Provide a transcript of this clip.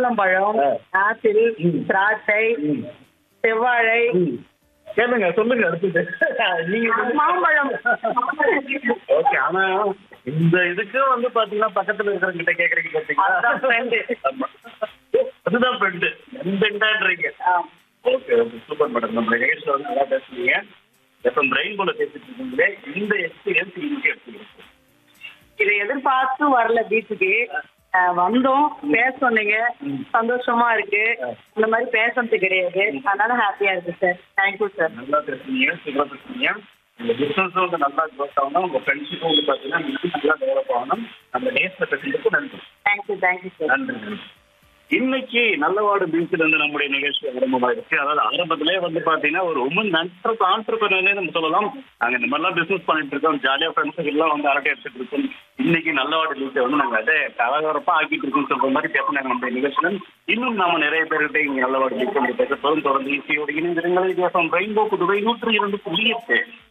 மாதுளம்பழம் ஆ. ஆப்பிள் ம். திராட்சை ம். செவ்வாழை ம். கேளுங்க சொல்லுங்க அடுத்தது நீங்க மாம்பழம் ஓகே ஆனா இந்த இதுக்கு வந்து பாத்தீங்கன்னா பக்கத்துல இருக்கிறவங்க கிட்ட கேக்குறீங்க அதுதான் friend. பாத்தீங்களா ஆமா. அதுதான் ஃப்ரெண்டு ஃப்ரெண்டான்றீங்க ஓகே ஓகே சூப்பர் மேடம் நம்ம நிகழ்ச்சியில் வந்து நல்லா பேசுறீங்க எப்போ பிரெயின் போல பேசிட்டு இருக்கீங்களே இந்த எக்ஸ்பீரியன்ஸ் இன்னைக்கு எப்படி இருக்கு இதை எதிர்பார்த்து வரல பீச்சுக்கு அஹ், வந்தோம் பேச சொன்னீங்க ம். சந்தோஷமா இருக்கு இந்த மாதிரி பேசுறது கிடையாது அதனால ஹாப்பியா இருக்கு சார் தேங்க்யூ சார் நல்லா பேசுறீங்க சூப்பராக பேசுறீங்க உங்க பிசினஸும் வந்து நல்லா க்ரோத் ஆகணும் உங்க ஃப்ரெண்ட்ஷிப்பும் வந்து பாத்தீங்கன்னா இன்னும் நல்லா டெவலப் ஆகணும் அந்த நேசத்தை பேசுறதுக்கு நன்றி தேங்க்யூ தேங்க்யூ சார் நன்றி நன்றி. இன்னைக்கு நல்லவாடு பீச்சில் இருந்து நம்முடைய நிகழ்ச்சி ஆரம்பமா இருக்கு அதாவது ஆரம்பத்திலே வந்து பாத்தீங்கன்னா ஒரு உமன் நண்பர் ஆண்டர்பிரினர்னே நம்ம சொல்லலாம் நாங்க இந்த மாதிரிலாம் பிசினஸ் பண்ணிட்டு இருக்கோம் ஜாலியா ஃப்ரெண்ட்ஸுக்கு எல்லாம் வந்து அரட்டை எடுத்துட்டு இருக்கோம் இன்னைக்கு நல்லவாடு பீச்சை வந்து நாங்க அதே கலகரப்பா ஆக்கிட்டு இருக்கோம் சொல்ற மாதிரி பேசினாங்க நம்முடைய நிகழ்ச்சியில இன்னும் நாம நிறைய பேர்கிட்ட இங்க நல்லவாடு பீச் வந்து பேச தொடர்ந்து தொடர்ந்து ஈஸியோடு இணைந்திருங்கள் வித்தியாசம் ரெயின்போ புதுவை நூற்றி இரண்டு புள்ளி எட்டு